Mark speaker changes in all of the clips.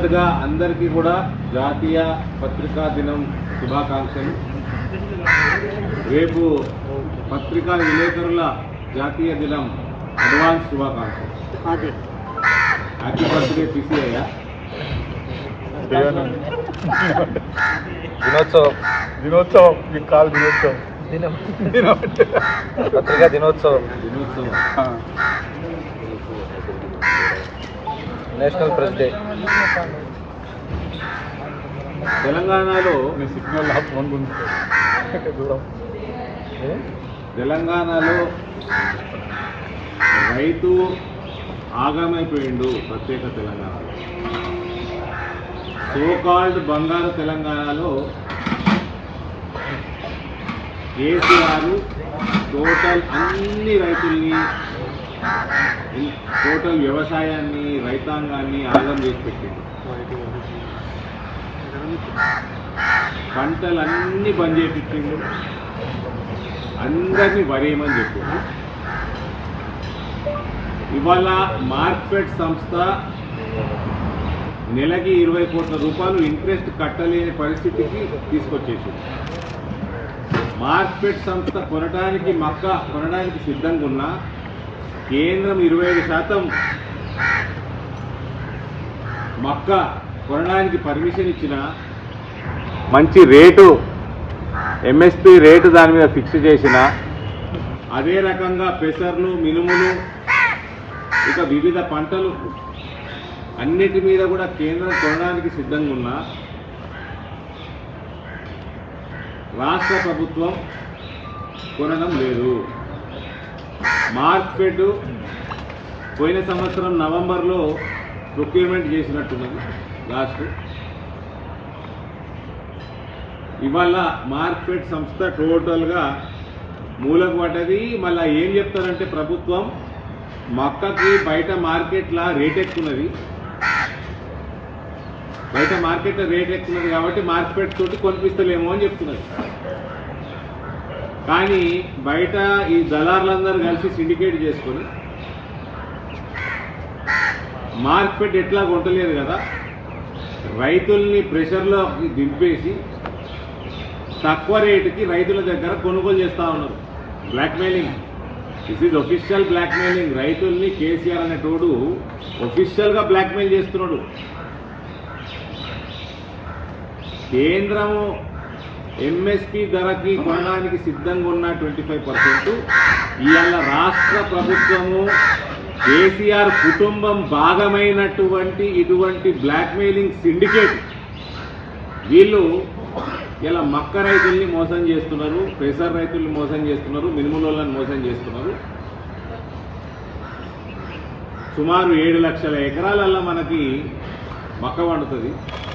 Speaker 1: మొదటగా అందరికీ కూడా జాతీయ పత్రికా దినం శుభాకాంక్షలు రేపు పత్రికా విలేకరుల జాతీయ దినం అడ్వాన్స్ శుభాకాంక్షలు
Speaker 2: అదే
Speaker 1: హ్యాపీ బర్త్డే పిసిఐ
Speaker 3: దినోత్సవం
Speaker 4: దినోత్సవం మీకు కాదు దినోత్సవం
Speaker 3: దినం
Speaker 4: దినం
Speaker 3: పత్రికా దినోత్సవం
Speaker 1: దినోత్సవం
Speaker 4: ఆ.
Speaker 3: నేషనల్ ప్రెస్ డే
Speaker 1: తెలంగాణలో
Speaker 4: మీ సిగ్నల్ ఆ ఫోన్ గురించి దూరం
Speaker 1: తెలంగాణలో రైతు ఆగమైపోయిండు ప్రత్యేక తెలంగాణలో సోకాల్డ్ బంగారు తెలంగాణలో కేసీఆర్ టోటల్ అన్ని రైతుల్ని టోటల్ వ్యవసాయాన్ని రైతాంగాన్ని ఆగం చేసి పెట్టిండు పంటలన్నీ బంద్ చేపించిండు అందరినీ వరేయమని చెప్పిండు ఇవాళ మార్కెట్ సంస్థ నెలకి ఇరవై కోట్ల రూపాయలు ఇంట్రెస్ట్ కట్టలేని పరిస్థితికి తీసుకొచ్చేసింది మార్కెట్ సంస్థ కొనడానికి మక్క కొనడానికి సిద్ధంగా ఉన్నా కేంద్రం ఇరవై ఐదు శాతం మక్క కొనడానికి పర్మిషన్ ఇచ్చిన మంచి రేటు ఎంఎస్పి రేటు దాని మీద ఫిక్స్ చేసిన అదే రకంగా పెసర్లు మినుములు ఇక వివిధ పంటలు అన్నిటి మీద కూడా కేంద్రం కొనడానికి సిద్ధంగా ఉన్నా రాష్ట్ర ప్రభుత్వం కొనడం లేదు మార్కెట్ పోయిన సంవత్సరం నవంబర్లో ప్రొక్యూర్మెంట్ చేసినట్టున్నది లాస్ట్ ఇవాళ మార్కెట్ సంస్థ టోటల్గా మూలకు పడ్డది మళ్ళీ ఏం చెప్తారంటే ప్రభుత్వం మక్కకి బయట మార్కెట్లా రేట్ ఎక్కున్నది బయట మార్కెట్లో రేట్ ఎక్కున్నది కాబట్టి మార్కెట్ తోటి కొనిపిస్తలేమో అని చెప్తున్నది కానీ బయట ఈ దళారులందరూ కలిసి సిండికేట్ చేసుకొని మార్కెట్ ఎట్లా కొంటలేదు కదా రైతుల్ని ప్రెషర్లో దింపేసి తక్కువ రేటుకి రైతుల దగ్గర కొనుగోలు చేస్తూ ఉన్నారు blackmailing this is official blackmailing రైతుల్ని కేసీఆర్ అనే తోడు ఒఫిషియల్గా బ్లాక్మెయిల్ చేస్తున్నాడు కేంద్రము ఎంఎస్పి ధరకి కొనడానికి సిద్ధంగా ఉన్న ట్వంటీ ఫైవ్ పర్సెంట్ ఇవాళ రాష్ట్ర ప్రభుత్వము కేసీఆర్ కుటుంబం భాగమైనటువంటి ఇటువంటి బ్లాక్మెయిలింగ్ సిండికేట్ వీళ్ళు ఇలా మక్క రైతుల్ని మోసం చేస్తున్నారు పెసర్ రైతుల్ని మోసం చేస్తున్నారు మినుములను మోసం చేస్తున్నారు సుమారు ఏడు లక్షల ఎకరాలల్లో మనకి మక్క వండుతుంది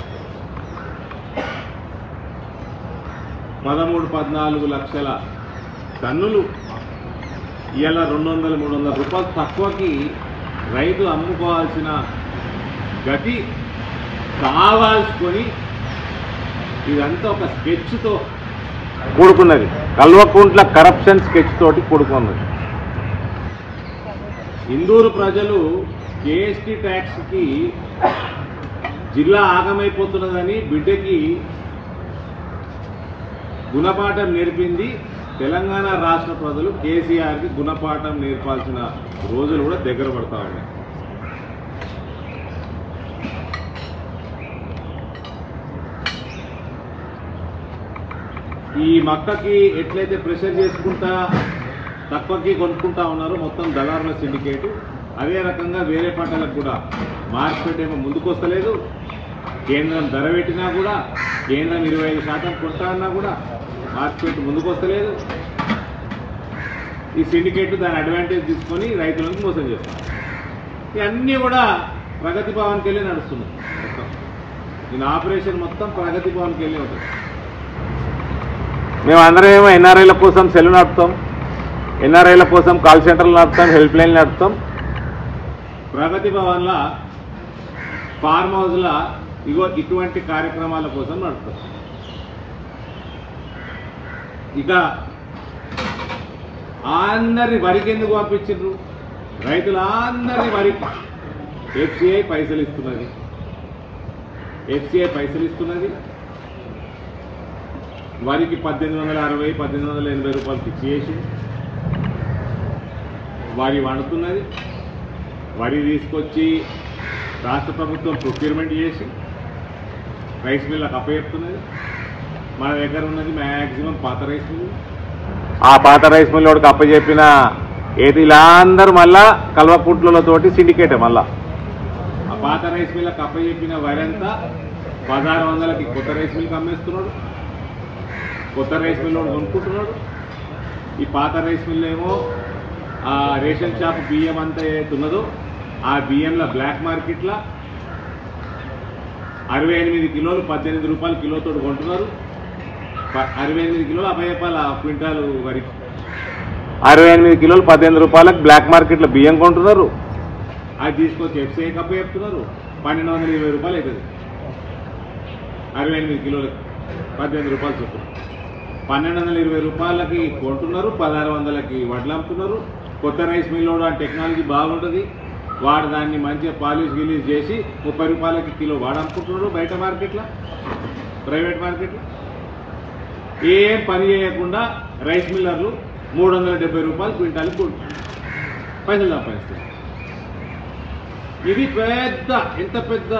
Speaker 1: పదమూడు పద్నాలుగు లక్షల టన్నులు ఇలా రెండు వందల మూడు వందల రూపాయలు తక్కువకి రైతు అమ్ముకోవాల్సిన గతి కావాల్సుకొని ఇదంతా ఒక స్కెచ్తో కూడుకున్నది కల్వకుంట్ల కరప్షన్ స్కెచ్ తోటి కూడుకున్నది ఇందూరు ప్రజలు జిఎస్టీ ట్యాక్స్కి జిల్లా ఆగమైపోతున్నదని బిడ్డకి గుణపాఠం నేర్పింది తెలంగాణ రాష్ట్ర ప్రజలు కేసీఆర్కి గుణపాఠం నేర్పాల్సిన రోజులు కూడా దగ్గర పడతా ఉన్నాయి ఈ మక్కకి ఎట్లయితే ప్రెషర్ చేసుకుంటా తక్కువకి కొనుక్కుంటా ఉన్నారో మొత్తం దళారుల సిండికేట్ అదే రకంగా వేరే పంటలకు కూడా మార్కెట్ ఏమో ముందుకు వస్తలేదు కేంద్రం ధర పెట్టినా కూడా కేంద్రం ఇరవై ఐదు శాతం కొంటా అన్నా కూడా మార్కెట్ ముందుకు వస్తలేదు ఈ సిండికేట్ దాని అడ్వాంటేజ్ తీసుకొని రైతులను మోసం చేస్తారు ఇవన్నీ కూడా ప్రగతి భవన్కి వెళ్ళి నడుస్తున్నాయి మొత్తం దీని ఆపరేషన్ మొత్తం ప్రగతి భవన్కి వెళ్ళి ఉంటుంది మేము అందరం ఏమో ఎన్ఆర్ఐల కోసం సెల్ నడుపుతాం ఎన్ఆర్ఐల కోసం కాల్ సెంటర్లు నడుపుతాం హెల్ప్ లైన్ నడుపుతాం ప్రగతి భవన్ల ఫార్మ్ హౌస్ల ఇగో ఇటువంటి కార్యక్రమాల కోసం నడుపుతాం ఇక అందరిని వరికి ఎందుకు పంపించిండ్రు రైతులందరినీ వరికి ఎఫ్సిఐ పైసలు ఇస్తున్నది ఎఫ్సిఐ పైసలు ఇస్తున్నది వరికి పద్దెనిమిది వందల అరవై పద్దెనిమిది వందల ఎనభై రూపాయలు ఫిక్స్ చేసి వరి వండుతున్నది వరి తీసుకొచ్చి రాష్ట్ర ప్రభుత్వం ప్రొక్యూర్మెంట్ చేసి రైస్ మిల్లకు అప్పచెప్తున్నది మన దగ్గర ఉన్నది మ్యాక్సిమం పాత రైస్ మిల్ ఆ పాత రైస్ మిల్ వాడికి అప్పచెప్పిన ఏది ఇలా అందరూ మళ్ళా కల్వకుట్లతోటి సిండికేటే మళ్ళా ఆ పాత రైస్ మిల్లకు అప్పచెప్పిన వరి అంతా పదహారు వందలకి కొత్త రైస్ మిల్కి అమ్మేస్తున్నాడు కొత్త రైస్ మిల్ వాడు కొనుక్కుంటున్నాడు ఈ పాత రైస్ మిల్ ఏమో ఆ రేషన్ షాప్ బియ్యం అంతా ఏదైతే ఉన్నదో ఆ బియ్యంలో బ్లాక్ మార్కెట్లో అరవై ఎనిమిది కిలోలు పద్దెనిమిది రూపాయలు కిలోతో కొంటున్నారు ప- అరవై ఎనిమిది కిలోలు అభయపాల క్వింటాలు వరి అరవై ఎనిమిది కిలోలు పద్దెనిమిది రూపాయలకు బ్లాక్ మార్కెట్లో బియ్యం కొంటున్నారు అది తీసుకొచ్చి ఎఫ్సీఐ కప్ప చెప్తున్నారు పన్నెండు వందల ఇరవై రూపాయలు అవుతుంది అరవై ఎనిమిది కిలోలకి పద్దెనిమిది రూపాయలు చొప్పున పన్నెండు వందల ఇరవై రూపాయలకి కొంటున్నారు పదహారు వందలకి వడ్లు అమ్ముతున్నారు కొత్త రైస్ మిల్లోడు ఆ టెక్నాలజీ బాగుంటుంది వాడు దాన్ని మంచిగా పాలిష్ గిలీష్ చేసి ముప్పై రూపాయలకి కిలో వాడు అమ్ముకుంటున్నాడు బయట మార్కెట్లో ప్రైవేట్ మార్కెట్లో ఏం పని చేయకుండా రైస్ మిల్లర్లు మూడు వందల డెబ్బై రూపాయలు క్వింటాలు కొంటున్నారు పైసలు సంపాదిస్తారు ఇది పెద్ద ఎంత పెద్ద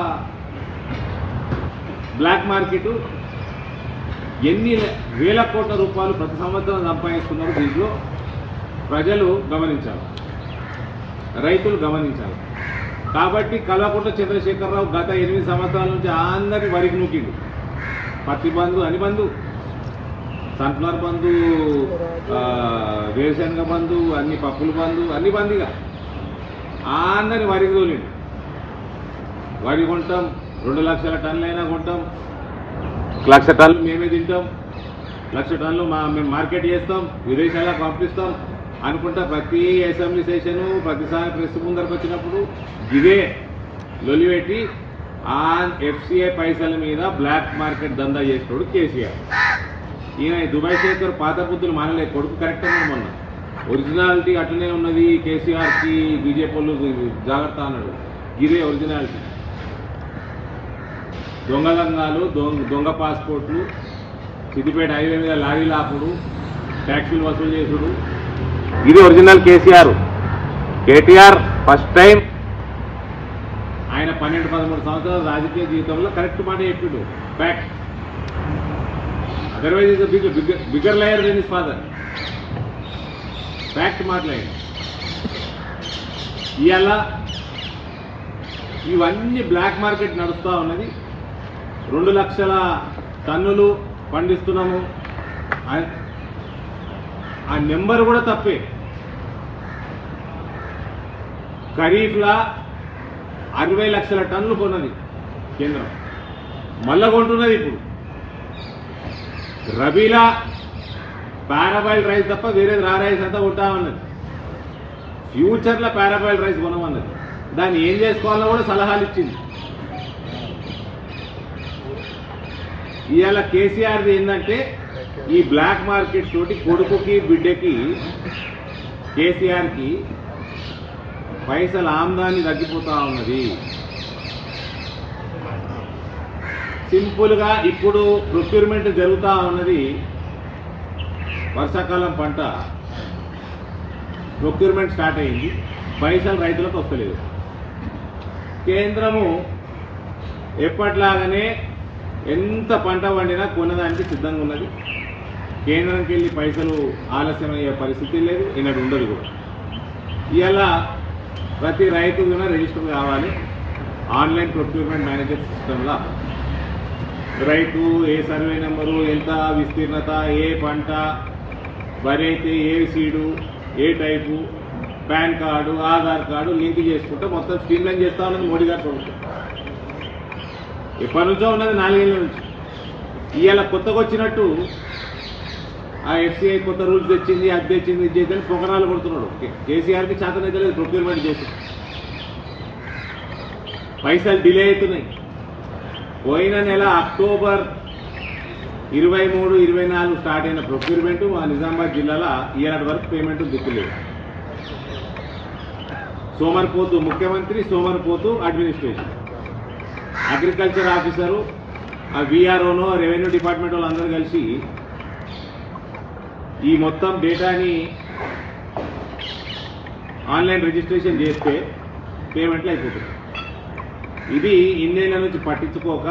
Speaker 1: బ్లాక్ మార్కెట్ ఎన్ని వేల కోట్ల రూపాయలు ప్రతి సంవత్సరం సంపాదిస్తున్నారు దీంట్లో ప్రజలు గమనించాలి రైతులు గమనించాలి కాబట్టి కల్వకుంట్ల చంద్రశేఖరరావు గత ఎనిమిది సంవత్సరాల నుంచి అందరి వరికి నూకిండు పత్తి బంధు అని బంధు సన్ఫ్లవర్ బంధు ఆ, వేరుశనగ బంధు అన్ని పప్పుల బంధు అన్ని బందిగా అందరి వరికి తోలిండు వరి కొంటాం రెండు లక్షల టన్నులైనా కొంటాం లక్ష టన్నులు మేమే తింటాం లక్ష టన్నులు మా మేము మార్కెట్ చేస్తాం విదేశాలకు పంపిస్తాం అనుకుంటా ప్రతి అసెంబ్లీ సెషను ప్రతిసారి ప్రెస్ ముందరకు వచ్చినప్పుడు ఇదే లొలి పెట్టి ఆ ఎఫ్సిఐ పైసల మీద బ్లాక్ మార్కెట్ దందా చేసినోడు కేసీఆర్ ఈయన ఈ దుబాయ్ శేఖర్ పాత బుద్ధులు మానలే కొడుకు కరెక్ట్ అన్నాడు మొన్న ఒరిజినాలిటీ అట్లనే ఉన్నది కేసీఆర్కి బీజేపీ వాళ్ళు జాగ్రత్త అన్నాడు ఇదే ఒరిజినాలిటీ దొంగ దంగాలు దొంగ దొంగ పాస్పోర్ట్లు సిద్దిపేట హైవే మీద లారీలు ఆపుడు ట్యాక్సీలు వసూలు చేసుడు ఇది original KCR KTR first time ఆయన పన్నెండు పదమూడు సంవత్సరాల రాజకీయ జీవితంలో కరెక్ట్ మాట చెప్పిండు fact otherwise is big bigger bigger liar than is father fact మాట్లాడి ఇవాళ ఇవన్నీ బ్లాక్ మార్కెట్ నడుస్తూ ఉన్నది రెండు లక్షల టన్నులు పండిస్తున్నాము ఆ- ఆ నెంబర్ కూడా తప్పే ఖరీఫ్లా అరవై లక్షల టన్నులు కొన్నది కేంద్రం మళ్ళా కొంటున్నది ఇప్పుడు రబీలా పారాబాయిల్ రైస్ తప్ప వేరేది రా రైస్ అంతా కొంటామన్నది ఫ్యూచర్లో పారాబాయిల్ రైస్ కొనమన్నది దాన్ని ఏం చేసుకోవాలో కూడా సలహాలు ఇచ్చింది ఇవాళ కేసీఆర్ది ఏంటంటే ఈ బ్లాక్ మార్కెట్ తోటి కొడుకుకి బిడ్డకి కేసీఆర్కి పైసల ఆమ్దాని తగ్గిపోతా ఉన్నది సింపుల్గా ఇప్పుడు ప్రొక్యూర్మెంట్ జరుగుతూ ఉన్నది వర్షాకాలం పంట ప్రొక్యూర్మెంట్ స్టార్ట్ అయింది పైసలు రైతులకు వస్తలేదు కేంద్రము ఎప్పట్లాగానే ఎంత పంట పండినా కొనడానికి సిద్ధంగా ఉన్నది కేంద్రంకి వెళ్ళి పైసలు ఆలస్యమయ్యే పరిస్థితి లేదు ఈనాడు ఉండదు కూడా ఇవాళ ప్రతి రైతు కూడా రిజిస్టర్ కావాలి ఆన్లైన్ ప్రొక్యూర్మెంట్ మేనేజర్ సిస్టంలో రైతు ఏ సర్వే నెంబరు ఎంత విస్తీర్ణత ఏ పంట వరి అయితే ఏ సీడు ఏ type PAN card Aadhaar card link చేసుకుంటే మొత్తం స్ట్రీమ్లైన్ చేస్తా ఉన్నది మోడీ గారి ప్రభుత్వం ఎప్పటి నుంచో ఉన్నది నాలుగేళ్ల నుంచి ఇవాళ కొత్తగా వచ్చినట్టు ఆ ఎఫ్సీఐ కొత్త రూల్స్ తెచ్చింది అది తెచ్చింది ఇది చేద్దని పొగరాలు కొడుతున్నాడు కే- కేసీఆర్కి చేతనైతే లేదు ప్రొక్యూర్మెంట్ చేసి పైసలు డిలే అవుతున్నాయి పోయిన నెల అక్టోబర్ ఇరవై మూడు ఇరవై నాలుగు స్టార్ట్ అయిన ప్రొక్యూర్మెంట్ మా నిజామాబాద్ జిల్లాలో ఇలాంటి వరకు పేమెంట్ దిక్కులేదు సోమరిపోతు ముఖ్యమంత్రి సోమరిపోతు అడ్మినిస్ట్రేషన్ అగ్రికల్చర్ ఆఫీసరు ఆ విఆర్ఓనో రెవెన్యూ డిపార్ట్మెంట్ వాళ్ళు అందరూ కలిసి ఈ మొత్తం డేటాని ఆన్లైన్ రిజిస్ట్రేషన్ చేస్తే పేమెంట్లు అయిపోతుంది ఇది ఇన్నేళ్ల నుంచి పట్టించుకోక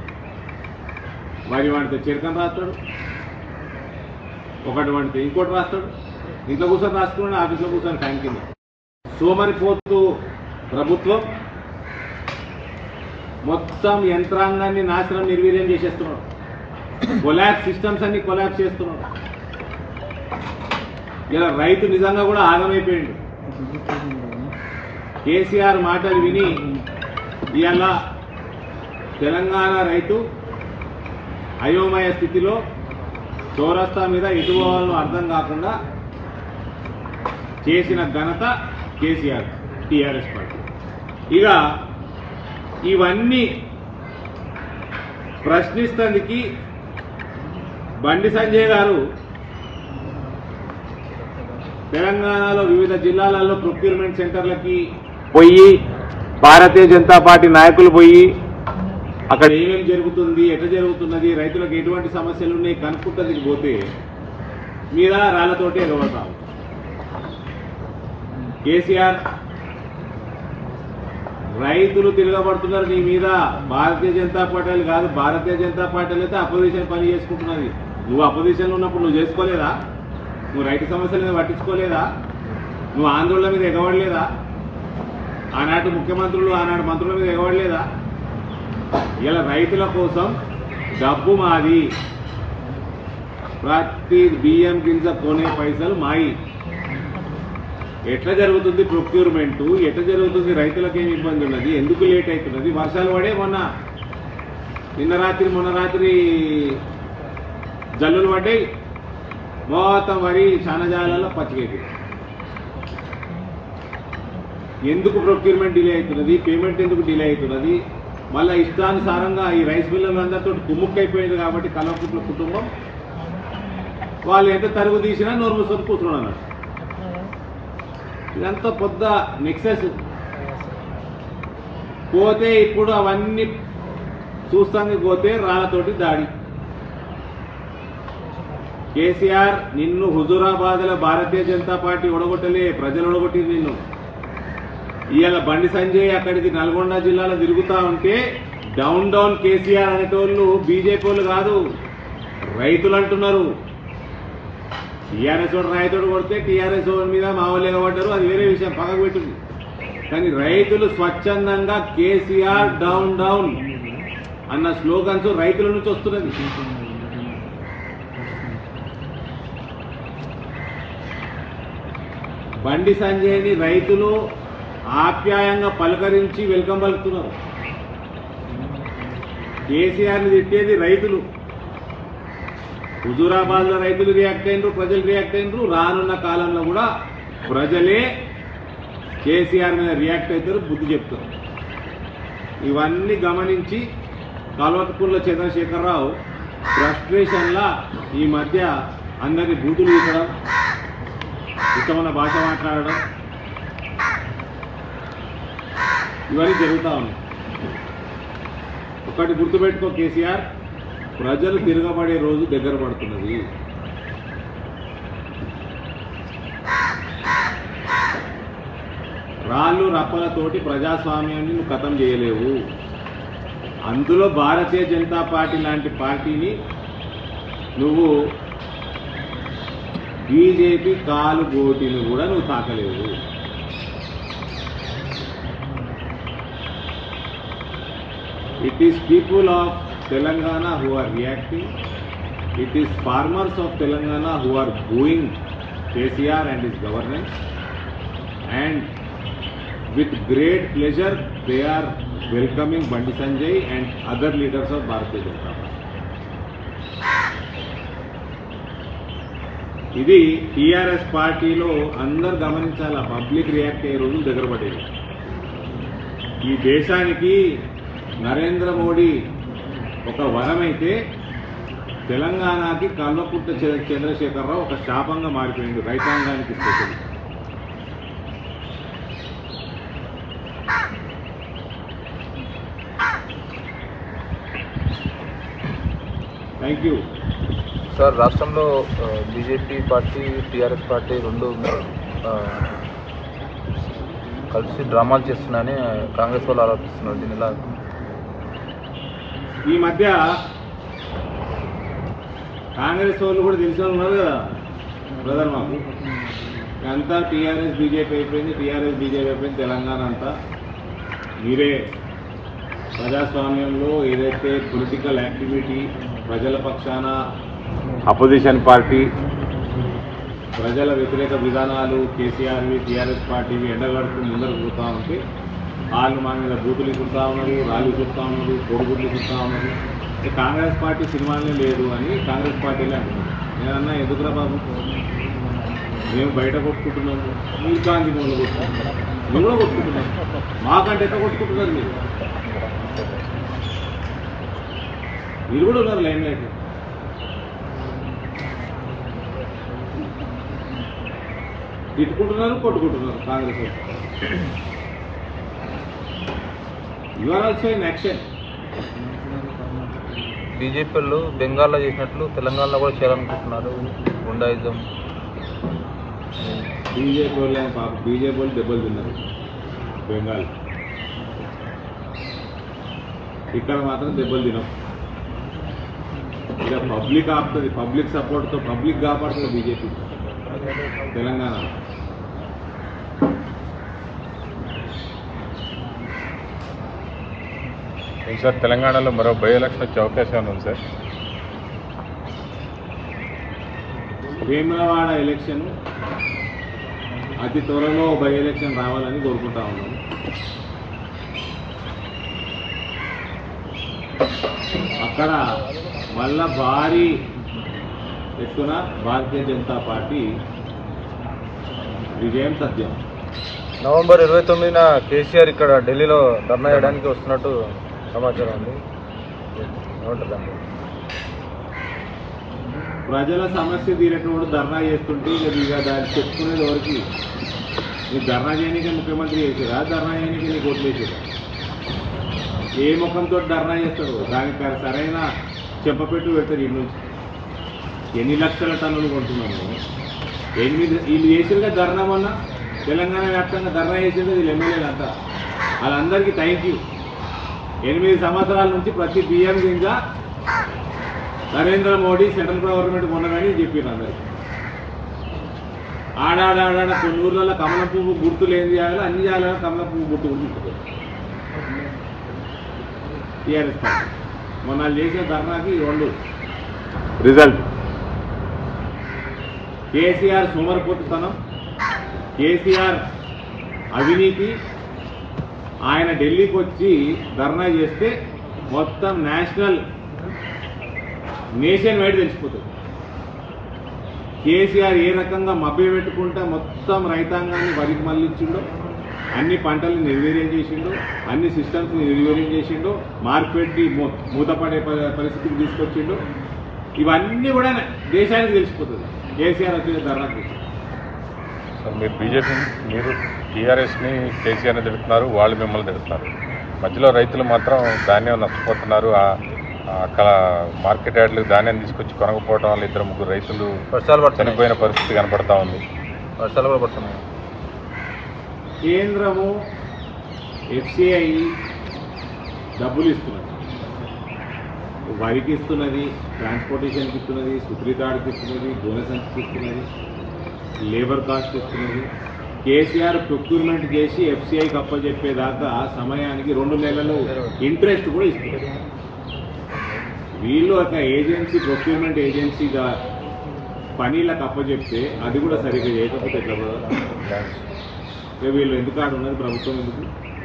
Speaker 1: వరి వాడితే చిరకం రాస్తాడు ఒకటి వాడితే ఇంకోటి రాస్తాడు ఇంట్లో కూర్చొని రాసుకున్నాడు ఆఫీస్లో కూర్చొని టైం కింద సోమరిపోతూ ప్రభుత్వం మొత్తం యంత్రాంగాన్ని నాశనం నిర్వీర్యం చేసేస్తున్నాడు కొలాబ్స్ సిస్టమ్స్ అన్ని కొలాబ్స్ చేస్తున్నాడు ఇలా రైతు నిజంగా కూడా ఆగమైపోయిండు కేసీఆర్ మాటలు విని ఇవాళ తెలంగాణ రైతు అయోమయ స్థితిలో చౌరస్తా మీద ఎటు పోవాలో అర్థం కాకుండా చేసిన ఘనత కేసీఆర్ టీఆర్ఎస్ పార్టీ ఇక ఇవన్నీ ప్రశ్నిస్తందుకి బండి సంజయ్ గారు తెలంగాణలో వివిధ జిల్లాలలో ప్రొక్యూర్మెంట్ సెంటర్లకి పోయి భారతీయ జనతా పార్టీ నాయకులు పోయి అక్కడ ఏమేమి జరుగుతుంది ఎట్లా జరుగుతున్నది రైతులకు ఎటువంటి సమస్యలు ఉన్నాయి కనుక్కుంటదికి పోతే మీద రాళ్లతోటి ఎగబడతాం కేసీఆర్ రైతులు తిరగబడుతున్నారు నీ మీద భారతీయ జనతా పార్టీ కాదు భారతీయ జనతా పార్టీ అయితే అపోజిషన్ పని చేసుకుంటున్నది నువ్వు అపోజిషన్లో ఉన్నప్పుడు నువ్వు చేసుకోలేదా నువ్వు రైతు సమస్యల మీద పట్టించుకోలేదా నువ్వు ఆందోళన మీద ఎగవడలేదా ఆనాటి ముఖ్యమంత్రులు ఆనాటి మంత్రుల మీద ఎగవడలేదా ఇలా రైతుల కోసం డబ్బు మాది ప్రతి బియ్యం గింజ కొనే పైసలు మాయి ఎట్లా జరుగుతుంది ప్రొక్యూర్మెంట్ ఎట్లా జరుగుతుంది రైతులకు ఏమి ఇబ్బంది ఉన్నది ఎందుకు లేట్ అవుతున్నది వర్షాలు పడే మొన్న నిన్న రాత్రి మొన్న రాత్రి జల్లులు పడ్డాయి మొత్తం వరి చానజాలలో పచ్చికైపోయింది ఎందుకు ప్రొక్యూర్మెంట్ డిలే అవుతున్నది పేమెంట్ ఎందుకు డిలే అవుతున్నది మళ్ళీ ఇష్టానుసారంగా ఈ రైస్ మిల్లర్లందరితో కుమ్ముక్కైపోయింది కాబట్టి కలవకుట్ల కుటుంబం వాళ్ళు ఎంత తరుగు తీసినా నోరు మూసుకొని కూర్చున్నాడు అన్నట్టు ఇదంతా పొద్ద నెక్సెస్ పోతే ఇప్పుడు అవన్నీ చూస్తానికి పోతే రాళ్ళతోటి దాడి కేసీఆర్ నిన్ను హుజూరాబాద్లో భారతీయ జనతా పార్టీ ఒడగొట్టలే ప్రజలు ఒడగొట్టింది నిన్ను ఇవాళ బండి సంజయ్ అక్కడికి నల్గొండ జిల్లాలో తిరుగుతా ఉంటే డౌన్ డౌన్ కేసీఆర్ అనేటోళ్ళు బీజేపీ వాళ్ళు కాదు రైతులు అంటున్నారు టీఆర్ఎస్ వాడు రైతుడు కొడితే టీఆర్ఎస్ వాడి మీద మా వాళ్ళు ఎగబడ్డారు అది వేరే విషయం పక్కకు పెట్టింది కానీ రైతులు స్వచ్ఛందంగా కేసీఆర్ డౌన్ డౌన్ అన్న స్లోగన్స్ రైతుల నుంచి వస్తున్నది బండి సంజయ్ని రైతులు ఆప్యాయంగా పలకరించి వెల్కమ్ పలుకుతున్నారు కేసీఆర్ని తిట్టేది రైతులు హుజూరాబాద్లో రైతులు రియాక్ట్ అయినరు ప్రజలు రియాక్ట్ అయినరు రానున్న కాలంలో కూడా ప్రజలే కేసీఆర్ మీద రియాక్ట్ అవుతారు బుద్ధి చెప్తారు ఇవన్నీ గమనించి కల్వట్పూర్ల చంద్రశేఖరరావు ఫ్రస్ట్రేషన్లా ఈ మధ్య అందరినీ బూతులు తీసడం ఇష్టమైన భాష మాట్లాడడం ఇవన్నీ జరుగుతూ ఉన్నాయి ఒకటి గుర్తుపెట్టుకో కేసీఆర్ ప్రజలు తిరగబడే రోజు దగ్గర పడుతున్నది రాళ్ళు రప్పలతోటి ప్రజాస్వామ్యాన్ని నువ్వు ఖతం చేయలేవు అందులో భారతీయ జనతా పార్టీ లాంటి పార్టీని నువ్వు బీజేపీ కాలు గోటిని కూడా నువ్వు తాకలేవు It is people of Telangana who are reacting. It is farmers of Telangana who are booing KCR and his governance. And with great pleasure, they are welcoming Bandi Sanjay and other leaders of Bharatiya Janata Party. ఇది TRS పార్టీలో అందరు గమనించాల public react అయ్యే రోజులు దగ్గర పడేది ఈ దేశానికి నరేంద్ర మోడీ ఒక వరమైతే తెలంగాణకి కల్వకుట్ట చ- చంద్రశేఖరరావు ఒక శాపంగా మారిపోయింది రైతాంగానికి స్పెషల్ థ్యాంక్ యూ
Speaker 3: సార్ రాష్ట్రంలో బీజేపీ పార్టీ టీఆర్ఎస్ పార్టీ రెండు ఆ, కలిసి డ్రామాలు చేస్తున్నాయని కాంగ్రెస్ వాళ్ళు ఆరోపిస్తున్నారు దీని ఎలా
Speaker 1: ఈ మధ్య కాంగ్రెస్ వాళ్ళు కూడా తెలిసిన వాళ్ళు ఉన్నారు కదా బ్రదర్ మాకు అంతా టీఆర్ఎస్ బీజేపీ అయిపోయింది టీఆర్ఎస్ బీజేపీ అయిపోయింది తెలంగాణ అంతా మీరే ప్రజాస్వామ్యంలో ఏదైతే పొలిటికల్ యాక్టివిటీ ప్రజల పక్షాన అపోజిషన్ పార్టీ ప్రజల వ్యతిరేక విధానాలు కేసీఆర్వి టీఆర్ఎస్ పార్టీవి ఎండగడుతూ ముందరకు పోతా ఉంటే వాళ్ళు మా మీద బూతులు కుడతా ఉన్నారు రాళ్ళు చూస్తూ ఉన్నారు కోడిగుడ్లు చూస్తూ ఉన్నారు ఈ కాంగ్రెస్ పార్టీ సినిమాలనే లేదు అని కాంగ్రెస్ పార్టీలే అంటున్నారు నేనన్నా ఎందుకురా బాబు మేము బయట కొట్టుకుంటున్నాము మీరు గాంధీ మూల కొట్టుకుంటున్నారు మీరు కూడా కొట్టుకుంటున్నారు మాకంటే ఎట్లా కొట్టుకుంటున్నారు మీరు మీరు కూడా ఉన్నారు లైన్ లైట్ తిట్టుకుంటున్నారు కొట్టుకుంటున్నారు Congress you are also in action
Speaker 3: BJP వాళ్ళు బెంగాల్లో చేసినట్లు తెలంగాణలో కూడా చేయాలనుకుంటున్నారు గుండాయిజం
Speaker 1: బీజేపీ వాళ్ళు పాప బీజేపీ వాళ్ళు దెబ్బలు తిన్నారు బెంగాల్ ఇక్కడ మాత్రం దెబ్బలు తినం ఇక పబ్లిక్ ఆపుతుంది పబ్లిక్ సపోర్ట్తో పబ్లిక్ కాపాడుతుంది బీజేపీ తెలంగాణ
Speaker 4: సార్ తెలంగాణలో మరో బై ఎలక్షన్ వచ్చే అవకాశం ఏమైనా ఉంది సార్
Speaker 1: వేములవాడ ఎలక్షన్ అతి త్వరలో బై ఎలక్షన్ రావాలని కోరుకుంటా ఉన్నాను అక్కడ మళ్ళా భారీ ఎత్తున భారతీయ జనతా పార్టీ విజయం సత్యం
Speaker 3: నవంబర్ ఇరవై తొమ్మిదిన కేసీఆర్ ఇక్కడ ఢిల్లీలో ధర్నా చేయడానికి వస్తున్నట్టు సమాచారం ఉంది ఏమంటారు దాన్ని
Speaker 1: ప్రజల సమస్య తీరేటోడు ధర్నా చేస్తుంటే ఇక ఇక దాన్ని చెప్పుకునేది ఎవరికి నీకు ధర్నా చేయడానికే ముఖ్యమంత్రి చేసారా ధర్నా చేయడానికి నీకు ఓట్లు వేసారా ఏ ముఖంతో ధర్నా చేస్తారు దానికి సరైన చెంపపెట్టు పెడతారు ఇటు నుంచి ఎన్ని లక్షల టన్నులు కొంటున్నాము ఎనిమిది వీళ్ళు చేసిరుగా ధర్నా మొన్న తెలంగాణ వ్యాప్తంగా ధర్నా చేసింది వీళ్ళు ఎమ్మెల్యేలు అంతా వాళ్ళందరికీ థ్యాంక్ యూ ఎనిమిది సంవత్సరాల నుంచి ప్రతి బియ్యం గింజ నరేంద్ర మోడీ సెంట్రల్ గవర్నమెంట్ కొన్నదని చెప్పారు అందరికి ఆడాడాడ కొన్ని ఊర్లలో కమల పువ్వు గుర్తులు ఏం చేయాలో అన్ని చేయాలో కమల పువ్వు గుర్తు ఉంటుంది టీఆర్ఎస్ పార్టీ మొన్న వాళ్ళు చేసిన ధర్నాకి ఈ రెండు రిజల్ట్ కేసీఆర్ సోమరపోతుతనం కేసీఆర్ అవినీతి ఆయన ఢిల్లీకి వచ్చి ధర్నా చేస్తే మొత్తం నేషనల్ నేషన్ వైడ్ తెలిసిపోతుంది కేసీఆర్ ఏ రకంగా మభ్య పెట్టుకుంటా మొత్తం రైతాంగాన్ని వరికి మళ్ళించిండో అన్ని పంటల్ని నిర్వీర్యం చేసిండు అన్ని సిస్టమ్స్ని నిర్వీర్యం చేసిండు మార్కెట్ని మూ- మూతపడే ప- పరిస్థితికి తీసుకొచ్చిండు ఇవన్నీ కూడా దేశానికి తెలిసిపోతుంది కేసీఆర్ వచ్చిన ధర్నాకి
Speaker 4: సార్ మీరు బీజేపీ మీరు టీఆర్ఎస్ని కేసీఆర్ని తిడుతున్నారు వాళ్ళు మిమ్మల్ని తిడుతున్నారు మధ్యలో రైతులు మాత్రం ధాన్యం నష్టపోతున్నారు ఆ- ఆ అక్కడ మార్కెట్ యార్డ్లకు ధాన్యం తీసుకొచ్చి కొనకపోవడం వల్ల ఇద్దరు ముగ్గురు రైతులు
Speaker 3: వర్షాలు పడుతున్నాయి
Speaker 4: చనిపోయిన పరిస్థితి కనపడతా ఉంది
Speaker 3: వర్షాలు కూడా పడుతున్నాయి
Speaker 1: కేంద్రము ఎఫ్సిఐ డబ్బులు ఇస్తున్నది వరికి ఇస్తున్నది ట్రాన్స్పోర్టేషన్కి ఇస్తున్నది సుప్రీతాడికి ఇస్తున్నది బోనసన్స్కి ఇస్తున్నది లేబర్ కాస్ట్ ఇస్తున్నది కేసీఆర్ ప్రొక్యూర్మెంట్ చేసి ఎఫ్సిఐకి అప్పచెప్పేదాకా సమయానికి రెండు నెలలు ఇంట్రెస్ట్ కూడా ఇస్తున్నారు వీళ్ళు ఒక ఏజెన్సీ ప్రొక్యూర్మెంట్ ఏజెన్సీగా పనీలకు అప్పచెప్తే అది కూడా సరిగ్గా చేయకపోతే ఎట్లా brother? ఇక వీళ్ళు ఎందుకు ఆడ ఉన్నది ప్రభుత్వం ఎందుకు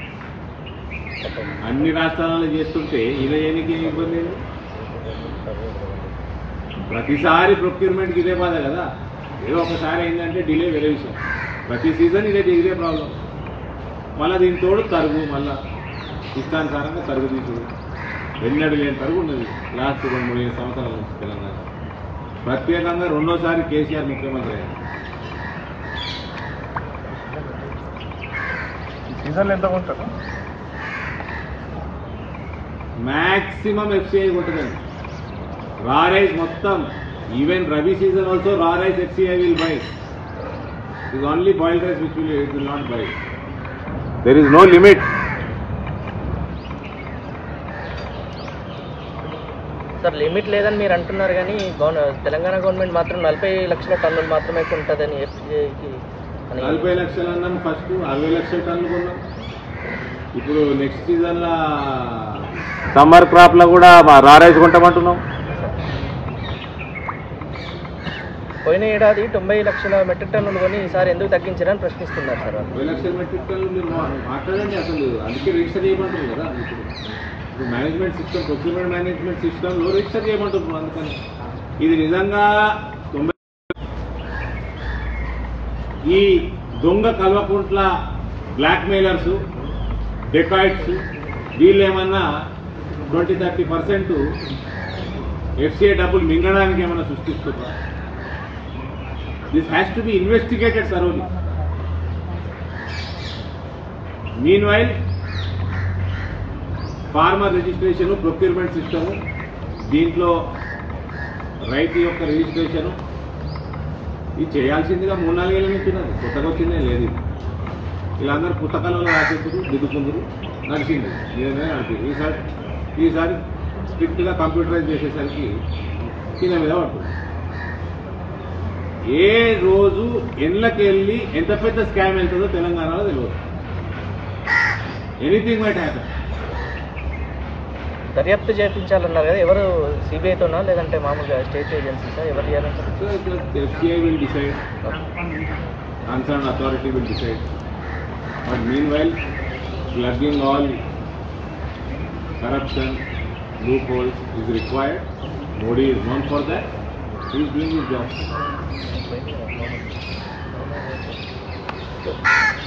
Speaker 1: అన్ని రాష్ట్రాలలో చేస్తుంటే ఈయన చేయడానికి ఏం ఇబ్బంది లేదు ప్రతిసారి ప్రొక్యూర్మెంట్కి ఇదే బాధ కదా ఏదో ఒకసారి ఏంటంటే డిలే వేరే విషయం ప్రతి సీజన్ ఇదే ఇదే ప్రాబ్లం మళ్ళీ దీని తోడు తరుగు మళ్ళా ఇష్టానుసారంగా తరుగు తీసుడు ఎన్నడూ లేని తరుగు ఉన్నది లాస్ట్ రెండు మూడు ఐదు సంవత్సరాల నుంచి తెలంగాణ ప్రత్యేకంగా రెండోసారి కేసీఆర్ ముఖ్యమంత్రి అయ్యారు
Speaker 4: సీజన్లో ఎంత కొంటారు
Speaker 1: మ్యాక్సిమం ఎఫ్సిఐ కొట్టదండి రా రైస్ మొత్తం even rabi season also raw rice FCI will buy is only boiled rice which will it will not buy there is no limit
Speaker 2: sir limit లేదని మీరు అంటున్నారు కానీ గవర్న- తెలంగాణ గవర్నమెంట్ మాత్రం నలభై లక్షల టన్నులు మాత్రమే ఉంటుందని ఎఫ్సిఐకి అని
Speaker 1: నలభై లక్షలు అన్నాం ఫస్ట్ అరవై లక్షల టన్నులు కొన్నాం ఇప్పుడు నెక్స్ట్ సీజన్లో సమ్మర్ క్రాప్లో కూడా రా రైస్ కొంటామంటున్నాం
Speaker 2: పోయిన ఏడాది తొంభై లక్షల మెట్రిక్ టన్నులు కొని ఈసారి ఎందుకు తగ్గించారని ప్రశ్నిస్తున్నారు సార్ వాళ్ళు
Speaker 1: ఇరవై లక్షల మెట్రిక్ టన్నులు మీరు మా- మాట్లాడండి అసలు అందుకే రిజిస్టర్ చేయమంటారు కదా ఇప్పుడు ఇప్పుడు మేనేజ్మెంట్ సిస్టమ్ ప్రొక్యూర్మెంట్ మేనేజ్మెంట్ సిస్టంలో రిజిస్టర్ చేయమంటున్నారు అందుకని ఇది నిజంగా తొంభై ఈ దొంగ కల్వకుంట్ల బ్లాక్ మెయిలర్స్ డెకాయిట్స్ వీళ్ళు ఏమన్నా ట్వంటీ థర్టీ పర్సెంట్ ఎఫ్సిఐ డబ్బులు మింగడానికి ఏమైనా సృష్టిస్తున్నారు this has to be investigated సరోలీ meanwhile farmer registration procurement system దీంట్లో రైతు యొక్క రిజిస్ట్రేషను ఇది చేయాల్సిందిగా మూడు నాలుగేళ్ళ నుంచి ఉన్నది కొత్తగా వచ్చిందే లేదు ఇది వీళ్ళందరూ పుస్తకాలలో రాసేందుకు దిద్దుకుందరు నడిచింది నిజమే నడిచింది ఈసారి ఈసారి స్ట్రిక్ట్గా కంప్యూటరైజ్ చేసేసరికి కింద మీద పడుతుంది ఏ రోజు ఎన్లకెళ్ళి ఎంత పెద్ద స్కామ్ వెళ్తుందో తెలంగాణలో తెలియదు ఎనీథింగ్ మైట్ హ్యాపన్
Speaker 2: దర్యాప్తు చేయించాలన్నారు కదా ఎవరు సిబిఐతోనా లేదంటే మామూలుగా స్టేట్ ఏజెన్సీసా ఎవరు చేయాలంటారు
Speaker 1: So the FCI will decide, concerned authority will decide. But meanwhile, plugging all corruption, loopholes is required. Modi is known for that. He is doing his job.